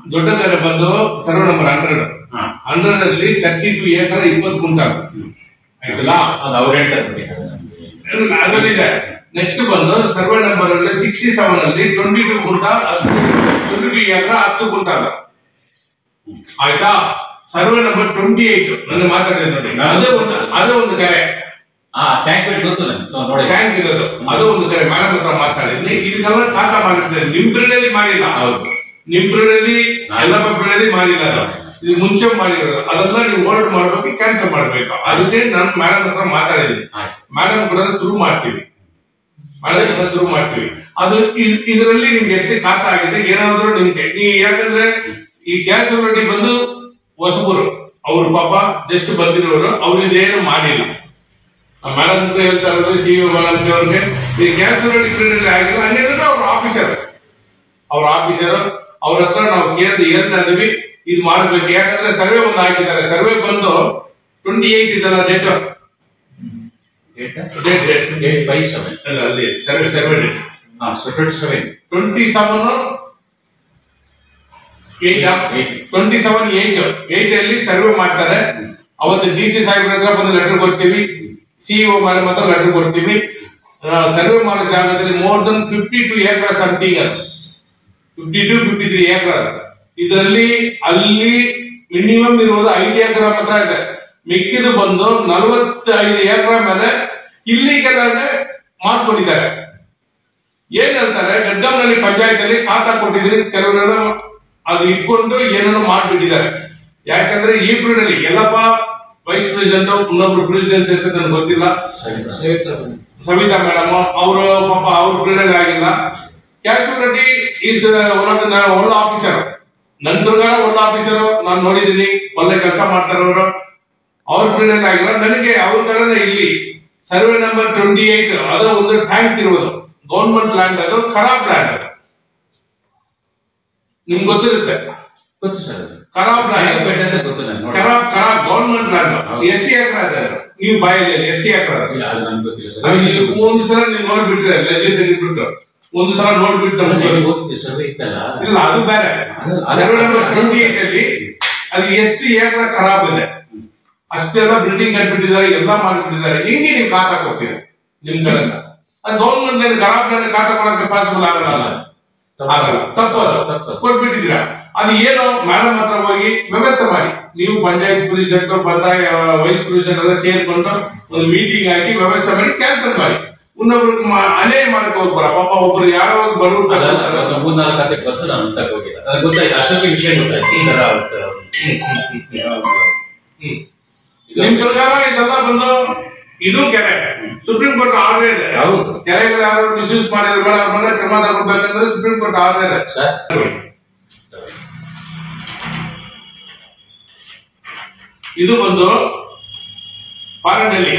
ದೊಡ್ಡ ಕೆರೆ ಬಂದು ಸರ್ವೆ ನಂಬರ್ ಹಂಡ್ರೆಡ್ ಹಾ. ಹಂಡ್ರೆಡ್ ಅಲ್ಲಿ ತರ್ಟಿ ಟು ಏಕರ್ ಇಪ್ಪತ್ತು ಕುಂಟಾಲ್ ಆಯ್ತಲ್ಲ ಅದು ಅವ್ರು ಹೇಳ್ತಾರೆ ಬಿಡಿ ಅದರಲ್ಲಿದೆ ನೆಕ್ಸ್ಟ್ ಬಂದು ಸರ್ವೆ ನಂಬರ್ ಅಲ್ಲಿ ಸಿಕ್ಸ್ಟಿ ಸೆವೆನ್ ಅಲ್ಲಿ ಟ್ವೆಂಟಿ ಟು ಕುಂಟಾಲ್ ಟ್ವೆಂಟಿ ಟು ಏಕರ್ ಹತ್ತು ಕುಂಟಾಲ್ ಆಯ್ತಾ ಸರ್ವೆ ನಂಬರ್ ಟ್ವೆಂಟಿ ಏಟ್ ನನ್ನ ಮಾತಾಡಿದೆ ನೋಡಿ ಅದೇ ಒಂದು ಅದೇ ಒಂದು ಕೆರೆ ಹಾ ಟ್ಯಾಂಕ್ ಬೆಡ್ ಗೊತ್ತು ನನಗೆ ನೋಡಿ ಟ್ಯಾಂಕ್ ಇರೋದು ಅದು ಒಂದು ಕಡೆ ಮೇಡಮ್ ಹತ್ರ ಮಾತಾಡಿದ್ವಿ ಇದಕ್ಕೆಲ್ಲ ಖಾತಾ ಮಾಡಿರ್ತಾರೆ ನಿಮ್ ಬಿಲ್ಡಲ್ಲಿ ಮಾಡಿಲ್ಲ ಹೌದು ನಿಮ್ ಬಿಲ್ಡಲ್ಲಿ ಎಲ್ಲ ಬಿಲ್ಡಲ್ಲಿ ಮಾಡಿಲ್ಲ ಅದು ಇದು ಮುಂಚೆ ಮಾಡಿರೋದು ಅದೆಲ್ಲ ನೀವು ಹೋಲ್ಡ್ ಮಾಡ್ಬೇಕು ಕ್ಯಾನ್ಸಲ್ ಮಾಡ್ಬೇಕು ಅದಕ್ಕೆ ನಾನು ಮೇಡಮ್ ಹತ್ರ ಮಾತಾಡಿದ್ದೀನಿ ಆಯ್ತು ಮೇಡಮ್ ಕೂಡ ಥ್ರೂ ಮಾಡ್ತೀವಿ ಮೇಡಮ್ ಕೂಡ ಥ್ರೂ ಮಾಡ್ತೀವಿ ಅದು ಇ- ಇದರಲ್ಲಿ ನಿಮ್ಗೆ ಎಷ್ಟು ಖಾತಾ ಆಗಿದೆ ಏನಾದ್ರು ನಿಮ್ಗೆ ನೀ ಯಾಕಂದ್ರೆ ಈ ಗ್ಯಾಸ್ ರೆಡಿ ಬಂದು ಹೊಸಬರು ಅವ್ರು ಪಾಪ ಜಸ್ಟ್ ಬಂದಿರೋರು ಅವ್ರು ಇದೇನು ಮಾಡಿಲ್ಲ ಮೇಡಮ್ ಹೇಳ್ತಾ ಇರೋದು ಸಿ ಇ ಮೇಡಮ್ ಅವ್ರಿಗೆ ಈ ಗ್ಯಾಸ್ ರೆಡಿ ಪೀರಿಯಡ್ ಆಗಿಲ್ಲ ಹಂಗಂದ್ರೆ ಅವ್ರ ಆಫೀಸರ್ ಅವ್ರ ಆಫೀಸರ್ ಅವ್ರ ಹತ್ರ ನಾವು ಕೇಳ್ದು ಹೇಳ್ತಾ ಇದೀವಿ ಇದು ಮಾಡ್ಬೇಕು ಯಾಕಂದ್ರೆ ಸರ್ವೆ ಒಂದು ಹಾಕಿದ್ದಾರೆ ಸರ್ವೆ ಬಂದು ಟ್ವೆಂಟಿ ಏಟ್ ಇದಲ್ಲ date date date date date five seven ಅಲ್ಲ ಅಲ್ಲಿ ಸರ್ವೆ ಸರ್ವೆ ಡೇಟ್ ಹಾ so twenty seven twenty seven eight twenty seven eight eight ಅಲ್ಲಿ ಸರ್ವೆ ಮಾಡ್ತಾರೆ ಅವತ್ತು ಡಿ ಸಿ ಸಾಹೇಬ್ರ ಹತ್ರ ಬಂದು ಲೆಟರ್ ಕೊಡ್ತೀವಿ ಸಿಇಒ ಮೇಡಮ್ ಹತ್ರ ಲೆಟರ್ ಕೊಡ್ತೀವಿ ಸರ್ವೆ ಮಾಡೋ ಜಾಗದಲ್ಲಿ more than fifty two acre something ಅದು fifty two fifty three acre ಇದರಲ್ಲಿ ಅಲ್ಲಿ ಮಿನಿಮಮ್ ಇರುವುದು ಐದು ಎಕರೆ ಮಾತ್ರ ಇದೆ ಮಿಕ್ಕಿದು ಬಂದು ನಲವತ್ತೈದು ಎಕರೆ ಮೇಲೆ ಇಲ್ಲಿಗೆಲ್ಲ ಮಾಡ್ಕೊಂಡಿದ್ದಾರೆ ಏನ್ ಹೇಳ್ತಾರೆ ಗಡ್ಡಂನಲ್ಲಿ ಪಂಚಾಯತ್ ಅಲ್ಲಿ ಖಾತಾ ಕೊಟ್ಟಿದ್ದೀನಿ ಕೆಲವರೆಲ್ಲ ಅದು ಇಟ್ಕೊಂಡು ಏನೇನೋ ಮಾಡ್ಬಿಟ್ಟಿದ್ದಾರೆ ಯಾಕಂದ್ರೆ ಈ ಪೀರಿಯಡ್ ಅಲ್ಲಿ ಎಲ್ಲಪ್ಪ ವೈಸ್ ಪ್ರೆಸಿಡೆಂಟ್ ಇನ್ನೊಬ್ರು ಪ್ರೆಸಿಡೆಂಟ್ ಹೆಸರು ನನಗೆ ಗೊತ್ತಿಲ್ಲ ಸವಿತಾ ಮೇಡಮ್ ಅವರು ಪಾಪ ಅವ್ರ ಪೀರಿಯಡ್ ಆಗಿಲ್ಲ ಕ್ಯಾಶು Reddy is one of the ಒಳ್ಳೆ ಆಫೀಸರ್ ನನ್ನ ಪ್ರಕಾರ ಒಳ್ಳೆ ಆಫೀಸರ್ ನಾನು ನೋಡಿದ್ದೀನಿ ಒಳ್ಳೆ ಕೆಲಸ ಮಾಡ್ತಾರೆ ಅವರು ಅವ್ರ ಪೀರಿಯಡ್ ಆಗಿಲ್ಲ ನನಗೆ ಅವ್ರ ಕಡೆಯಿಂದ ಇಲ್ಲಿ ಸರ್ವೆ ನಂಬರ್ ಟ್ವೆಂಟಿ ಏಟ್ ಅದು ಒಂದು ಟ್ಯಾಂಕ್ ಇರುವುದು ಗೌರ್ಮೆಂಟ್ ಲ್ಯಾಂಡ್ ಅದು ಖರಾಬ್ ಲ್ಯಾಂಡ್ ಅದು ನಿಮ್ಗೆ ಗೊತ್ತಿರುತ್ತೆ ಗೊತ್ತು ಸರ್ ಅದು ಖರಾಬ್ ಟ್ಯಾಂಕ್ ಲ್ಯಾಂಡ್ ಬೆಡ್ ಅಂತ ಗೊತ್ತು ನನಗೆ ನೋಡಿ ಖರಾಬ್ ಖರಾಬ್ ಗೌರ್ಮೆಂಟ್ ಲ್ಯಾಂಡ್ ಹೌದು. ಎಷ್ಟು ಎಕರೆ ಅದ ನೀವು ಬಾಯಲ್ಲಿ ಎಷ್ಟು ಎಕರೆ ಅದ ಇಲ್ಲ ಅದು ನನಗೆ ಗೊತ್ತಿಲ್ಲ ಸರ್ ಅದು ನೀವು ಒಂದು ಸಲ ನೀವು ನೋಡ್ಬಿಟ್ರೆ ಲೆಜೆ ತೆಗೆದ್ಬಿಟ್ಟು ಒಂದು ಸಲ ನೋಡ್ಬಿಟ್ಟು ನಮ್ಗೆ ಗೊತ್ತು. ಸರ್ವೆ ಇತ್ತಲ್ಲ ಇಲ್ಲ ಅದು ಬೇರೆ ಅದು- ಅದು- ಸರ್ವೆ ನಂಬರ್ ಟ್ವೆಂಟಿ ಏಟ್ ಅಲ್ಲಿ ಅದು ಎಷ್ಟು ಎಕರೆ ಖರಾಬ್ ಇದೆ ಅಷ್ಟೆಲ್ಲ ಬಿಲ್ಡಿಂಗ್ ಕಟ್ಬಿಟ್ಟಿದ್ದಾರೆ ಎಲ್ಲ ಮಾಡ್ಬಿಟ್ಟಿದ್ದಾರೆ ಹಿಂಗೆ ನೀವು ಖಾತಾ ಕೊಡ್ತೀರಿ ನಿಮ್ ಕಡೆಯಿಂದ ಅದು ಗೌರ್ಮೆಂಟ್ ನಲ್ಲಿ ಖರಾಬ್ ನಲ್ಲಿ ಖಾತಾ ಕೊಡಕ್ಕೆ ಪಾಸಿಬಲ್ ಆಗಲ್ಲ ಆಗಲ್ಲ ತಪ್ಪು ಅದು ತಪ್ಪು. ಕೊಟ್ಬಿಟ್ಟಿದ್ದೀರಾ ಅದು ಏನು ಮೇಡಮ್ ಹತ್ರ ಹೋಗಿ ವ್ಯವಸ್ಥೆ ಮಾಡಿ ನೀವು ಪಂಚಾಯತ್ ಪ್ರೆಸಿಡೆಂಟ್ ಬಂದಾಯ ವೈಸ್ ಪ್ರೆಸಿಡೆಂಟ್ ಎಲ್ಲ ಸೇರ್ಕೊಂಡು ಒಂದು ಮೀಟಿಂಗ್ ಹಾಕಿ ವ್ಯವಸ್ಥೆ ಮಾಡಿ ಕ್ಯಾನ್ಸಲ್ ಮಾಡಿ ಇನ್ನೊಬ್ರಿಗೆ ಮಾ- ಅನ್ಯಾಯ ಮಾಡಕ್ ಹೋಗ್ಬೇಡ ಪಾಪ ಒಬ್ರು ಯಾರೋ ಒಂದು ಬಡವ್ರು ಕರ್ಕೊತಾರೆ. ಒಂದು ಮೂರ್ನಾಲ್ಕು ಕತೆ ಗೊತ್ತು ನಾನು ಅಂತ ಹೋಗಿಲ್ಲ ನನಗೆ ಗೊತ್ತಾಯ್ತು ಅಷ್ಟೊತ್ತಿಗೆ ವಿಷಯ ಗೊತ್ತಾಯ್ತು ಈ ತರ ಅವ್ರು- ಹ್ಮ್. ನಿಮ್ ಪ್ರಕಾರ ಇದೆಲ್ಲ ಬಂದು ಇದು ಕೆರೆ ಸುಪ್ರೀಂ ಕೋರ್ಟ್ ಆರ್ಡರ್ ಇದೆ ಹೌದು ಕೆರೆಗಳು ಯಾರು ಮಿಸ್ಯೂಸ್ ಮಾಡಿದ್ರ ಮೇಲೆ ಅವ್ರ ಮೇಲೆ ಕ್ರಮ ತಗೋಬೇಕಂದ್ರೆ ಸುಪ್ರೀಂ ಕೋರ್ಟ್ ಆರ್ಡರ್ ಇದೆ ಸರ್ ಇದು ಬಂದು ಪಾರಂಡಳ್ಳಿ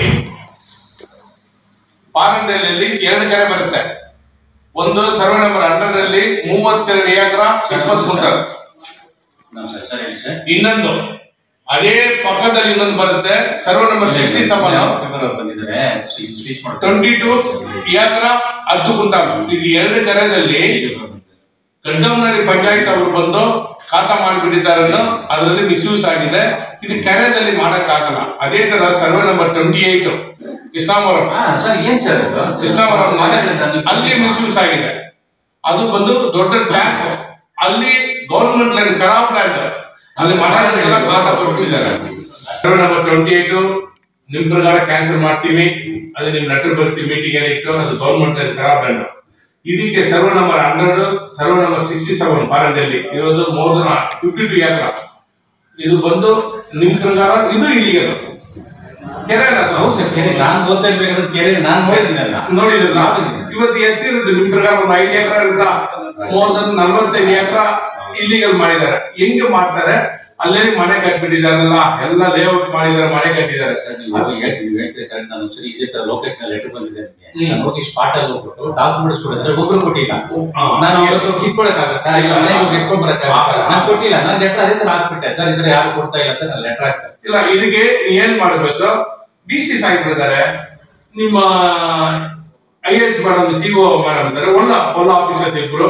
ಪಾರಂಡಳ್ಳಿಯಲ್ಲಿ ಎರಡು ಕೆರೆ ಬರುತ್ತೆ ಒಂದು ಸರ್ವೆ ನಂಬರ್ ಹಂಡ್ರೆಡ್ ಅಲ್ಲಿ ಮೂವತ್ತೆರಡು ಎಕರ ಇಪ್ಪತ್ತು ಕ್ವಿಂಟಲ್ ನಾನು ಸರ್ ಸರ್ ಹೇಳಿ ಸರ್ ಇನ್ನೊಂದು ಅದೇ ಪಕ್ಕದಲ್ಲಿ ಇನ್ನೊಂದು ಬರುತ್ತೆ survey number sixty seven paper ಬಂದಿದ್ದಾರೆ ಸ್ಪೀಚ್ ಮಾಡ್ತಾರೆ ಟ್ವೆಂಟಿ ಟು ಎಕರ ಹತ್ತು ಕ್ವಿಂಟಲ್ ಇದು ಎರಡು ಕೆರೆದಲ್ಲಿ ಗಡ್ಡಂನಳ್ಳಿ ಪಂಚಾಯತ್ ಅವರು ಬಂದು ಖಾತಾ ಮಾಡಿಬಿಟ್ಟಿದ್ದಾರೆ ಅನ್ನೋ ಅದರಲ್ಲಿ ಮಿಸ್ಯೂಸ್ ಆಗಿದೆ ಇದು ಕೆರೆದಲ್ಲಿ ಮಾಡಕ್ಕಾಗಲ್ಲ ಅದೇ ತರ survey number twenty eight Krishnavaram ಹಾ ಸರ್ ಏನ್ ಸರ್ ಅದು ಕೃಷ್ಣಾವರಂ ಮನೆ ನಾನು- ಅಲ್ಲಿ ಮಿಸ್ಯೂಸ್ ಆಗಿದೆ ಅದು ಬಂದು ದೊಡ್ಡ ಟ್ಯಾಂಕ್ ಅಲ್ಲಿ ಗೌರ್ಮೆಂಟ್ ಲ್ಯಾಂಡ್ ಖರಾಬ್ ಲ್ಯಾಂಡ್ ಅಲ್ಲಿ ಮನೆಗಳಿಗೆಲ್ಲ ಖಾತಾ ಕೊಟ್ಟಿದ್ದಾರೆ ಸರ್ವೆ ನಂಬರ್ ಟ್ವೆಂಟಿ ಏಟ್ ನಿಮ್ ಪ್ರಕಾರ ಕ್ಯಾನ್ಸಲ್ ಮಾಡ್ತೀವಿ ಅದು ನಿಮ್ ಲೆಟರ್ ಬರ್ತೀವಿ ಮೀಟಿಂಗ್ ಏನ್ ಇಟ್ಟು ಅದು ಗೌರ್ಮೆಂಟ್ ಲ್ಯಾಂಡ್ ಖರಾಬ್ ಲ್ಯಾಂಡ್ ಇದಕ್ಕೆ survey number hundred survey number sixty seven ಪಾರಂಡಲ್ಲಿ ಇರೋದು ಮೋರ್ ದನ್ ಫಿಫ್ಟಿ ಟು ಏಕರ ಇದು ಬಂದು ನಿಮ್ ಪ್ರಕಾರ ಇದು ಇಲ್ಲಿಗದು ಕೆರೆ ಅಲ್ಲ ಅದು. ಹೌದು ಸರ್ ಕೆರೆ ನಾನು ಓದ್ತಾ ಇರ್ಬೇಕಾದ್ರೆ ಕೆರೆ ನಾನು ನೋಡಿದ್ದೀನಲ್ಲ ನೋಡಿದ್ರ ನೋಡಿದ್ದೀನಿ. ಇವತ್ತು ಎಷ್ಟಿರುತ್ತೆ ನಿಮ್ ಪ್ರಕಾರ ಒಂದು ಐದು ಎಕರೆ ಇರುತ್ತಾ ಮೋರ್ ದನ್ ನಲ್ವತ್ತೈದು ಎಕರೆ ಇಲ್ಲಿಗಲ್ ಮಾಡಿದ್ದಾರೆ ಹೆಂಗೆ ಮಾಡ್ತಾರೆ ಅಲ್ಲೇ ಮನೆ ಕಟ್ಬಿಟ್ಟಿದಾರಲ್ಲ ಎಲ್ಲ ಲೇಔಟ್ ಮಾಡಿದ್ದಾರೆ ಮನೆ ಕಟ್ಟಿದ್ದಾರೆ ಸರ್ ನೀವು ಹೇಳ್- ನೀವು ಹೇಳ್ತೀರಿ correct. ನಾನು ಸರಿ ಇದೇ ತರ ಲೋಕೇಟ್ ಲೆಟರ್ ಬಂದಿದೆ ನನಗೆ. ಹ್ಮ್. ನಾನು ಹೋಗಿ ಸ್ಪಾಟ್ ಅಲ್ಲಿ ಹೋಗ್ಬಿಟ್ಟು ಡಾಕ್ಯುಮೆಂಟ್ಸ್ ಕೊಡಿದ್ರೆ ಒಬ್ರು ಕೊಟ್ಟಿಲ್ಲ ಹಾ. ನಾನು ಅವ್ರ ಹತ್ರ ಕಿತ್ಕೊಳಕ್ಕಾಗತ್ತಾ ಇಲ್ಲ ಮನೆಗೆ ಹೋಗಿ ಎತ್ಕೊಂಡ್ ಬರಕ್ಕಾಗತ್ತಾ ನಾನು ಕೊಟ್ಟಿಲ್ಲ ನಾನು ಲೆಟರ್ ಅದೇ ತರ ಹಾಕ್ಬಿಟ್ಟೆ ಸರ್ ಇದ್ರೆ ಯಾರು ಕೊಡ್ತಾ ಇಲ್ಲ ಅಂತ ನಾನು ಲೆಟರ್ ಹಾಕ್ತಾರೆ ಇಲ್ಲ ಇದಕ್ಕೆ ಏನ್ ಮಾಡಬೇಕು ಡಿ ಸಿ ಸಾಹೇಬ್ರಿದ್ದಾರೆ ನಿಮ್ಮ I S madam C O madam ಇದ್ದಾರೆ ಒಳ್ಳ ಒಳ್ಳ ಆಫೀಸರ್ಸ್ ಇಬ್ರು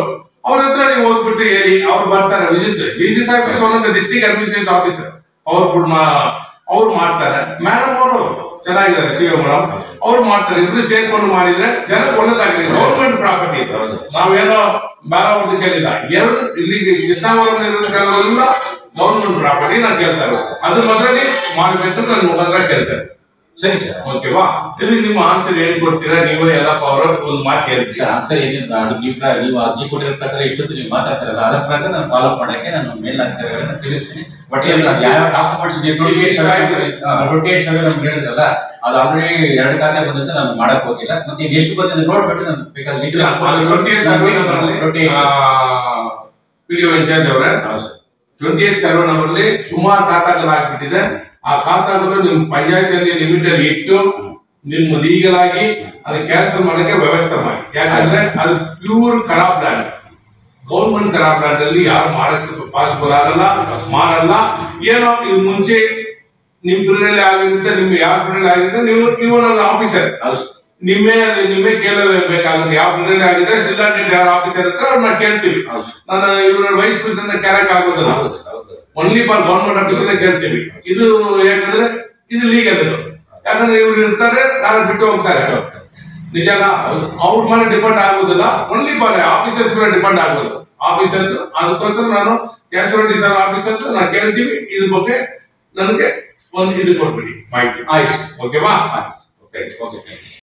ಅವ್ರ ಹತ್ರ ನೀವು ಹೋಗ್ಬಿಟ್ಟು ಹೇಳಿ ಅವ್ರು ಬರ್ತಾರೆ ವಿಸಿಟ್ ಡಿ ಸಿ ಸಾಹೇಬ್ ಒಂದೊಂದು ಡಿಸ್ಟ್ರಿಕ್ಟ್ ಅಡ್ಮಿನಿಸ್ಟ್ರೇಷನ್ ಆಫೀಸರ್ ಅವ್ರು ಕೂಡ ಮಾ- ಅವ್ರು ಮಾಡ್ತಾರೆ ಮೇಡಮ್ ಅವರು ಚೆನ್ನಾಗಿದ್ದಾರೆ ಸಿ ಮೇಡಮ್ ಅವ್ರು ಮಾಡ್ತಾರೆ ಇಬ್ರು ಸೇರ್ಕೊಂಡು ಮಾಡಿದ್ರೆ ಜನಕ್ಕೆ ಒಳ್ಳೇದಾಗಿದೆ ಗೌರ್ಮೆಂಟ್ ಪ್ರಾಪರ್ಟಿ ಇದು ನಾವೇನೋ ಬೇರೆ ಕೇಳಿಲ್ಲ ಎರಡು ಇಲ್ಲಿ ಕೃಷ್ಣಾವರಂ ಇರೋದಕ್ಕೆಲ್ಲ ಗೌರ್ಮೆಂಟ್ ಪ್ರಾಪರ್ಟಿ ನಾನು ಕೇಳ್ತಾ ಇರೋದು ಅದು ಮಾತ್ರ ನೀವು ಮಾಡಬೇಕು ನನ್ನ ಮುಖಾಂತರ ಕೇಳ್ತಾರೆ ಸರಿ ಸರ್ ಓಕೆವಾ ಇದು ನಿಮ್ಮ ಆನ್ಸರ್ ಏನ್ ಕೊಡ್ತೀರಾ ನೀವೇ ಎಲ್ಲ ಪವರ್ ಒಂದು ಮಾತು ಹೇಳಿ ಸರ್ ಆನ್ಸರ್ ಏನಿಲ್ಲ ಅದು ನೀವು ಪ್ರ- ನೀವು ಅರ್ಜಿ ಕೊಟ್ಟಿರೋ ಪ್ರಕಾರ ಇಷ್ಟೊತ್ತು ನೀವು ಮಾತಾಡ್ತಾರಲ್ಲ ಅದರ ಪ್ರಕಾರ ನಾನು ಫಾಲೋ ಮಾಡಕ್ಕೆ ನಾನು ಮೇಲಾಧಿಕಾರಿಗಳನ್ನ ತಿಳಿಸ್ತೀನಿ ಬಟ್ ಏನು ನಾನು ಯಾವ ಡಾಕ್ಯುಮೆಂಟ್ಸ್ ನೋಟಿಫಿಕೇಶನ್ ನಮ್ಗೆ ಹೇಳಿದ್ರಲ್ಲ ಅದು ಆಲ್ರೆಡಿ ಎರಡು ಖಾತೆ ಬಂದಂತೆ ನಾನು ಮಾಡಕ್ ಹೋಗಿಲ್ಲ ಮತ್ತೆ ಇದು ಎಷ್ಟು ಬಂದಿದೆ ನೋಡ್ಬಿಟ್ಟು ನಾನು ಬೇಕಾದ್ರೆ twenty eight survey number twenty PDO incharge ಅವರೇ ಟ್ವೆಂಟಿ ಏಟ್ ಸರ್ವೆ ನಂಬರ್ ಅಲ್ಲಿ ಸುಮಾರು ಖಾತಾಗಳು ಹಾಕ್ಬಿಟ್ಟಿದೆ ಆ ಖಾತಾಗಳು ನಿಮ್ ಪಂಚಾಯತಿಯಲ್ಲಿ ಲಿಮಿಟೆಡ್ ಇಟ್ಟು ನಿಮ್ಮ ಲೀಗಲ್ ಆಗಿ ಅದು ಕ್ಯಾನ್ಸಲ್ ಮಾಡಕ್ಕೆ ವ್ಯವಸ್ಥೆ ಮಾಡಿ ಯಾಕಂದ್ರೆ ಅದು ಪ್ಯೂರ್ ಖರಾಬ್ ಲ್ಯಾಂಡ್ ಗೌರ್ಮೆಂಟ್ ಖರಾಬ್ ಲ್ಯಾಂಡ್ ಅಲ್ಲಿ ಯಾರು ಮಾಡಕ್ಕೆ ಪಾಸಿಬಲ್ ಆಗಲ್ಲ ಮಾಡಲ್ಲ ಏನೋ ಇದು ಮುಂಚೆ ನಿಮ್ ಪಿರಿಯಡ್ ಆಗಿರುತ್ತೆ ನಿಮ್ ಯಾವ ಪಿರಿಯಡ್ ಆಗಿರುತ್ತೆ ನೀವು ನೀವು ನನ್ನ ಆಫೀಸರ್ ಹೌದು ನಿಮ್ಮೇ ಅದು ನಿಮ್ಮೇ ಕೇಳಬೇಕಾಗುತ್ತೆ ಯಾವ ಪಿರಿಯಡ್ ಆಗಿದೆ ಸಿಲ್ಲಾಂಡೆಂಟ್ ಯಾರು ಆಫೀಸರ್ ಹತ್ರ ಅವ್ರನ್ನ ಕೇಳ್ತೀವಿ ಹೌದು ನಾನು ಇವ್ರ ವೈಸ್ ಪ್ರೆಸಿಡೆಂಟ್ ಕ್ಯಾರಕ್ ಆಗೋದಿಲ್ಲ ಹೌದು ಹೌದು ಓನ್ಲಿ ಫಾರ್ ಗೌರ್ಮೆಂಟ್ ಆಫೀಸರ್ ಕೇಳ್ತೀವಿ ಇದು ಯಾಕಂದ್ರೆ ಇದು ಲೀಗಲ್ ಇದು ಯಾಕಂದ್ರೆ ಇವ್ರು ಇರ್ತಾರೆ ನಾನು ಬಿಟ್ಟು ಹೋಗ್ತಾರೆ ನಿಜಾನ ಅವ್ರ ಮೇಲೆ ಡಿಪೆಂಡ್ ಆಗೋದಿಲ್ಲ ಓನ್ಲಿ ಫಾರ್ ಆಫೀಸರ್ಸ್ ಮೇಲೆ ಡಿಪೆಂಡ್ ಆಗೋದು ಆಫೀಸರ್ಸ್ ಅದಕ್ಕೋಸ್ಕರ ನಾನು ಕ್ಯಾಶುವಲಿಟಿ ಸರ್ ಆಫೀಸರ್ಸ್ ನಾನು ಕೇಳ್ತೀವಿ ಇದ್ರ ಬಗ್ಗೆ ನನಗೆ ಒಂದು ಇದು ಕೊಟ್ಬಿಡಿ ಮಾಹಿತಿ ಆಯ್ತು ಓಕೆವಾ ಆಯ್ತು ಓಕೆ ಓಕೆ ಥ್ಯಾಂಕ್ ಯು